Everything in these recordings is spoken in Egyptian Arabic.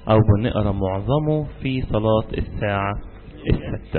أو بنقرأ معظمه في صلاة الساعة الستة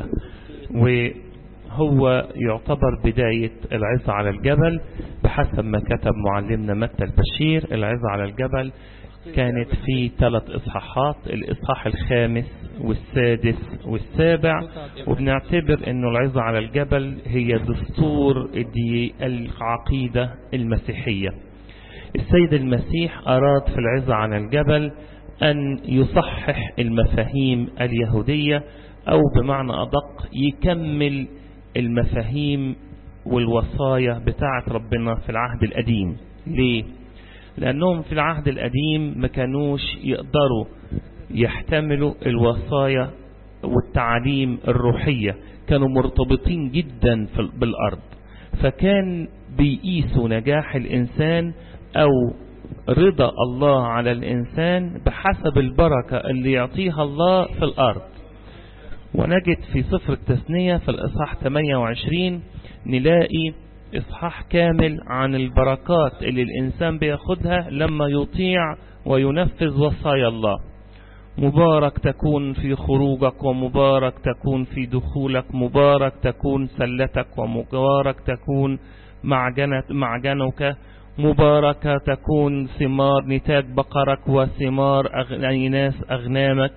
وهو يعتبر بداية العظة على الجبل بحسب ما كتب معلمنا متى البشير العظة على الجبل كانت في ثلاث إصحاحات الإصحاح الخامس والسادس والسابع وبنعتبر أنه العظة على الجبل هي دستور دي العقيدة المسيحية السيد المسيح أراد في العظة على الجبل أن يصحح المفاهيم اليهودية أو بمعنى أدق يكمل المفاهيم والوصايا بتاعة ربنا في العهد القديم ليه؟ لأنهم في العهد القديم ما كانوش يقدروا يحتملوا الوصايا والتعاليم الروحية كانوا مرتبطين جدا بالأرض فكان بيقيسوا نجاح الإنسان أو رضا الله على الإنسان بحسب البركة اللي يعطيها الله في الأرض ونجد في سفر التثنية في الإصحاح 28 نلاقي إصحاح كامل عن البركات اللي الإنسان بياخدها لما يطيع وينفذ وصايا الله مبارك تكون في خروجك ومبارك تكون في دخولك مبارك تكون سلتك ومبارك تكون معجنة معجنك مباركة تكون ثمار نتاج بقرك وثمار أغناس أغنامك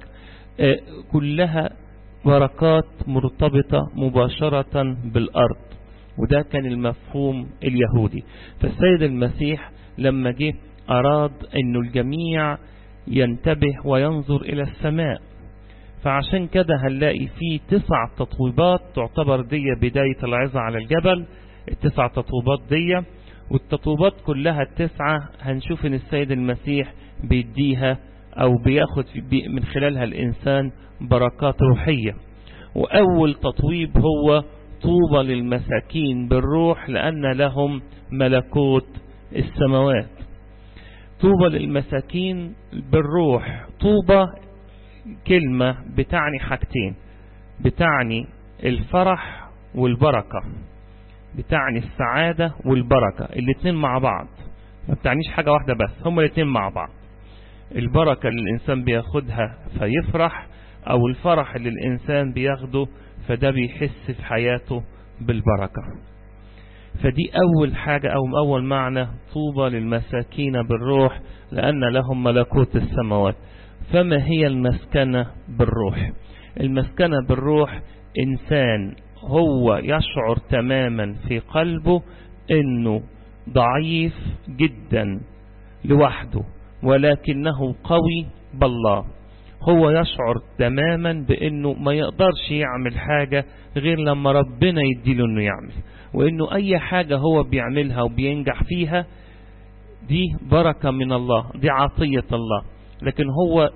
كلها بركات مرتبطة مباشرة بالأرض وده كان المفهوم اليهودي فالسيد المسيح لما جه أراد أنه الجميع ينتبه وينظر إلى السماء فعشان كده هنلاقي فيه تسع تطويبات تعتبر دي بداية العظة على الجبل التسع تطويبات دي والتطويبات كلها التسعة هنشوف ان السيد المسيح بيديها او بياخد من خلالها الانسان بركات روحية واول تطويب هو طوبى للمساكين بالروح لان لهم ملكوت السماوات طوبى للمساكين بالروح طوبى كلمة بتعني حاجتين بتعني الفرح والبركة بتعني السعادة والبركة الاتنين مع بعض ما بتعنيش حاجة واحدة بس هما الاتنين مع بعض البركة اللي الإنسان بياخدها فيفرح أو الفرح اللي الإنسان بياخده فده بيحس في حياته بالبركة فدي أول حاجة أو أول معنى طوبى للمساكين بالروح لأن لهم ملكوت السماوات فما هي المسكنة بالروح المسكنة بالروح إنسان هو يشعر تماما في قلبه انه ضعيف جدا لوحده ولكنه قوي بالله هو يشعر تماما بانه ما يقدرش يعمل حاجة غير لما ربنا يديله انه يعمل وانه اي حاجة هو بيعملها وبينجح فيها دي بركة من الله دي عطية الله لكن هو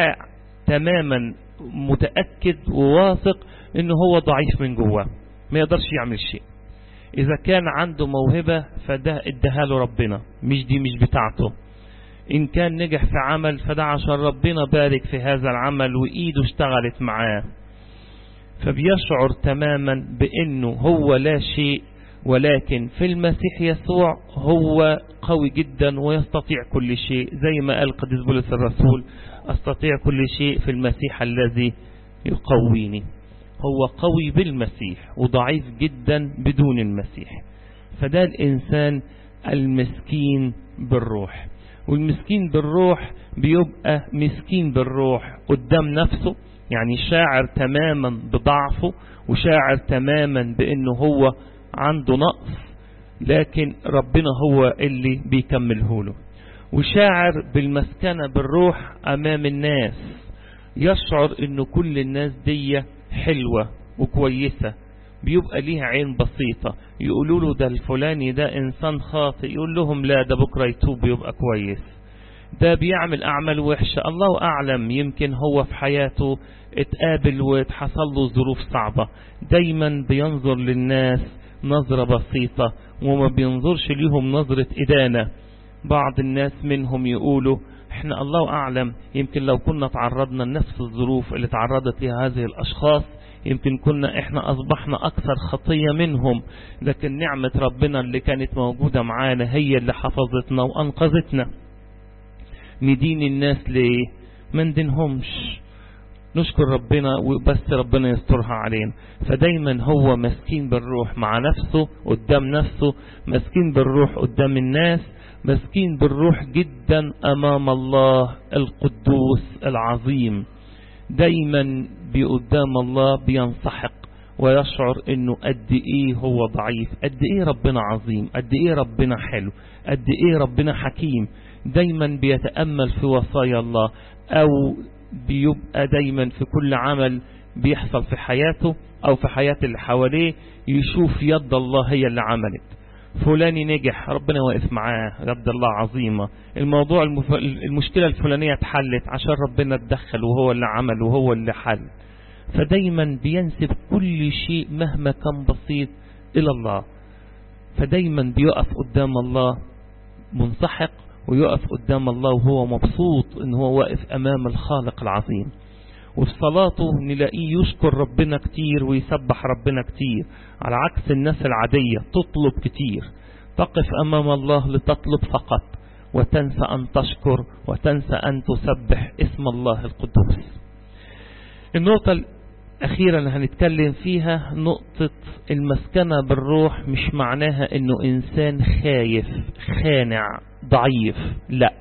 تماما متأكد وواثق انه هو ضعيف من جواه ما يقدرش يعمل شيء اذا كان عنده موهبة فده اداها له ربنا مش دي مش بتاعته ان كان نجح في عمل فده عشان ربنا بارك في هذا العمل وايده اشتغلت معاه فبيشعر تماما بانه هو لا شيء ولكن في المسيح يسوع هو قوي جدا ويستطيع كل شيء زي ما قال قديس بولس الرسول استطيع كل شيء في المسيح الذي يقويني هو قوي بالمسيح وضعيف جدا بدون المسيح فده الإنسان المسكين بالروح والمسكين بالروح بيبقى مسكين بالروح قدام نفسه يعني شاعر تماما بضعفه وشاعر تماما بأنه هو عنده نقص لكن ربنا هو اللي بيكمله له وشاعر بالمسكنة بالروح أمام الناس يشعر أنه كل الناس دي حلوة وكويسة بيبقى ليها عين بسيطة يقولوا له ده الفلاني ده إنسان خاطئ يقول لهم لا ده بكرة يتوب يبقى كويس ده بيعمل أعمال وحشة الله أعلم يمكن هو في حياته اتقابل واتحصل له ظروف صعبة دايما بينظر للناس نظرة بسيطة وما بينظرش ليهم نظرة إدانة بعض الناس منهم يقولوا احنا الله أعلم يمكن لو كنا تعرضنا لنفس الظروف اللي تعرضت لها هذه الأشخاص يمكن كنا احنا أصبحنا أكثر خطية منهم لكن نعمة ربنا اللي كانت موجودة معانا هي اللي حفظتنا وأنقذتنا ندين الناس ليه ما ندينهمش نشكر ربنا وبس ربنا يسترها علينا فدايما هو مسكين بالروح مع نفسه قدام نفسه مسكين بالروح قدام الناس مسكين بالروح جدا أمام الله القدوس العظيم دايما بقدام الله بينسحق ويشعر انه قد ايه هو ضعيف قد ايه ربنا عظيم قد ايه ربنا حلو قد ايه ربنا حكيم دايما بيتأمل في وصايا الله او بيبقى دايما في كل عمل بيحصل في حياته او في حياة اللي حواليه يشوف يد الله هي اللي عملت فلاني نجح ربنا واقف معاه يد الله عظيمة الموضوع المف... المشكلة الفلانية اتحلت عشان ربنا اتدخل وهو اللي عمل وهو اللي حل فدايما بينسب كل شيء مهما كان بسيط إلى الله فدايما بيقف قدام الله منسحق ويقف قدام الله وهو مبسوط ان هو واقف امام الخالق العظيم وفي صلاته نلاقيه يشكر ربنا كتير ويسبح ربنا كتير على عكس الناس العادية تطلب كتير تقف أمام الله لتطلب فقط وتنسى أن تشكر وتنسى أن تسبح اسم الله القدوس النقطة الأخيرة اللي هنتكلم فيها نقطة المسكنة بالروح مش معناها أنه إنسان خايف خانع ضعيف لا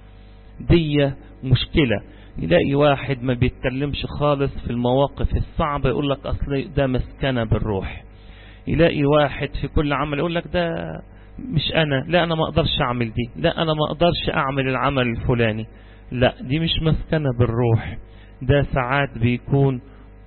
دي مشكلة يلاقي واحد ما بيتكلمش خالص في المواقف الصعبة يقول لك أصل ده مسكنة بالروح يلاقي واحد في كل عمل يقول لك ده مش أنا لا أنا ما أقدرش أعمل دي لا أنا ما أقدرش أعمل العمل الفلاني لا دي مش مسكنة بالروح ده ساعات بيكون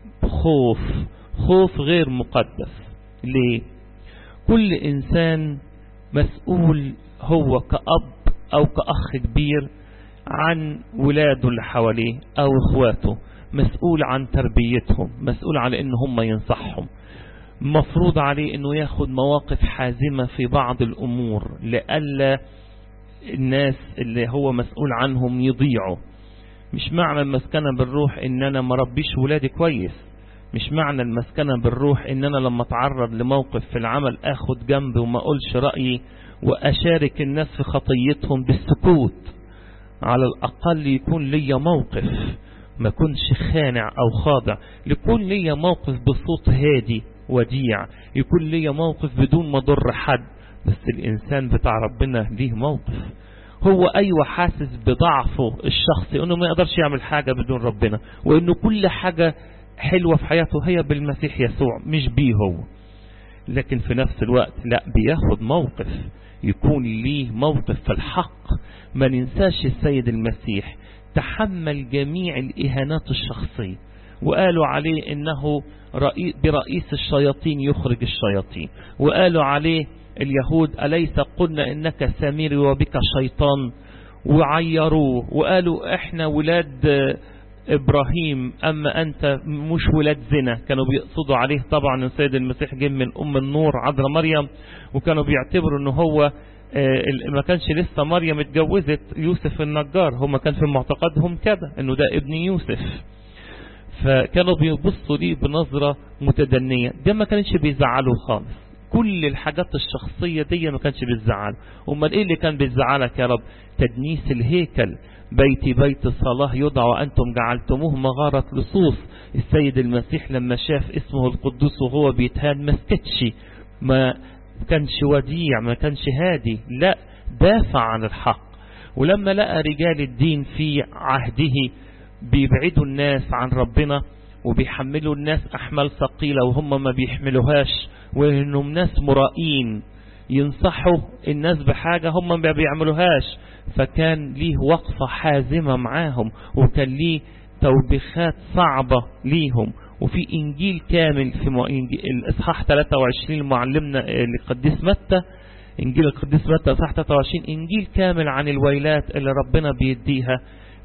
خوف خوف غير مقدس ليه كل إنسان مسؤول هو كأب أو كأخ كبير عن ولاده اللي حواليه أو إخواته مسؤول عن تربيتهم مسؤول على إن هم ينصحهم مفروض عليه إنه ياخد مواقف حازمة في بعض الأمور لألا الناس اللي هو مسؤول عنهم يضيعوا مش معنى المسكنة بالروح إن أنا مربيش ولادي كويس مش معنى المسكنة بالروح إن أنا لما أتعرض لموقف في العمل أخد جنب وما أقولش رأيي وأشارك الناس في خطيتهم بالسكوت على الأقل يكون لي موقف ما كنش خانع أو خاضع يكون لي موقف بصوت هادي وديع يكون لي موقف بدون ما ضر حد بس الإنسان بتاع ربنا ليه موقف هو أيوة حاسس بضعفه الشخصي أنه ما يقدرش يعمل حاجة بدون ربنا وأنه كل حاجة حلوة في حياته هي بالمسيح يسوع مش بيه هو لكن في نفس الوقت لا بياخد موقف يكون ليه موقف في الحق ما ننساش السيد المسيح تحمل جميع الإهانات الشخصية وقالوا عليه إنه برئيس الشياطين يخرج الشياطين وقالوا عليه اليهود أليس قلنا إنك سامري وبك شيطان وعيروه وقالوا إحنا ولاد إبراهيم أما أنت مش ولاد زنا كانوا بيقصدوا عليه طبعا السيد المسيح جه من أم النور عذراء مريم وكانوا بيعتبروا أنه هو ما كانش لسه مريم اتجوزت يوسف النجار هم كان في معتقدهم كده أنه ده ابن يوسف فكانوا بيبصوا ليه بنظرة متدنية ده ما كانش بيزعله خالص كل الحاجات الشخصية دي ما كانش بيزعله امال ايه اللي كان بيزعلك يا رب تدنيس الهيكل بيتي بيت صلاة يدعى وأنتم جعلتموه مغارة لصوص السيد المسيح لما شاف اسمه القدوس وهو بيتهان ما سكتش ما كانش وديع ما كانش هادي لا دافع عن الحق ولما لقى رجال الدين في عهده بيبعدوا الناس عن ربنا وبيحملوا الناس أحمال ثقيلة وهم ما بيحملوهاش وإنهم ناس مرائين ينصحوا الناس بحاجة هم ما بيعملوهاش فكان ليه وقفة حازمة معاهم وكان ليه توبيخات صعبة ليهم وفي إنجيل كامل في الإصحاح 23 معلمنا القديس متى إنجيل القديس متى إصحاح 23 إنجيل كامل عن الويلات اللي ربنا بيديها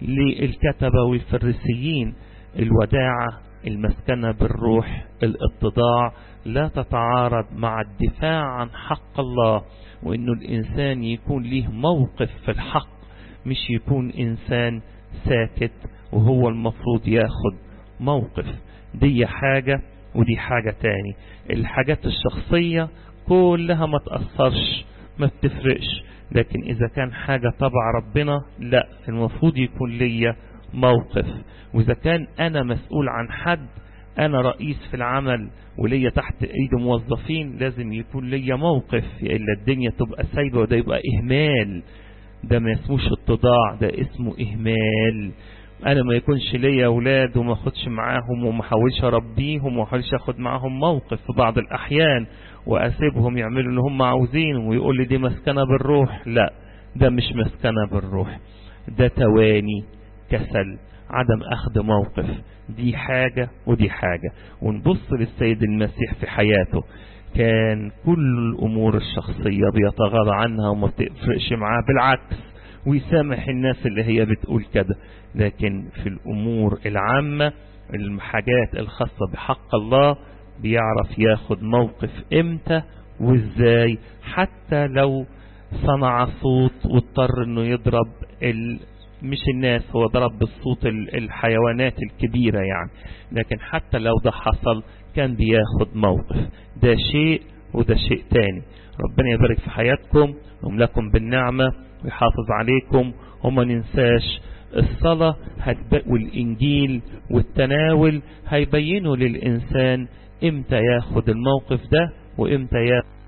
للكتبة والفريسيين الوداعة المسكنة بالروح الاتضاع لا تتعارض مع الدفاع عن حق الله وانه الانسان يكون ليه موقف في الحق مش يكون انسان ساكت وهو المفروض ياخد موقف دي حاجة ودي حاجة تاني الحاجات الشخصية كلها ما تأثرش ما بتفرقش لكن إذا كان حاجة تبع ربنا لا المفروض يكون ليا موقف وإذا كان أنا مسؤول عن حد أنا رئيس في العمل وليا تحت ايد موظفين لازم يكون ليا موقف الا الدنيا تبقى سايبه وده يبقى اهمال ده ما اسموش اتضاع ده اسمه اهمال انا ما يكونش ليا اولاد وما اخدش معاهم وما احاولش اربيهم وما احاولش اخد معاهم موقف في بعض الاحيان واسيبهم يعملوا اللي هم عاوزينه ويقول لي دي مسكنه بالروح لا ده مش مسكنه بالروح ده تواني كسل عدم اخذ موقف دي حاجة ودي حاجة ونبص للسيد المسيح في حياته كان كل الامور الشخصية بيتغاضى عنها وما بتفرقش معاه بالعكس ويسامح الناس اللي هي بتقول كده لكن في الامور العامة الحاجات الخاصة بحق الله بيعرف ياخد موقف امتى وازاي حتى لو صنع صوت واضطر انه يضرب ال مش الناس هو ضرب بالصوت الحيوانات الكبيرة يعني لكن حتى لو ده حصل كان بياخد موقف ده شيء وده شيء تاني ربنا يبارك في حياتكم ويملكم بالنعمة ويحافظ عليكم وما ننساش الصلاة والإنجيل والتناول هيبينوا للإنسان امتى ياخد الموقف ده وامتى ياخد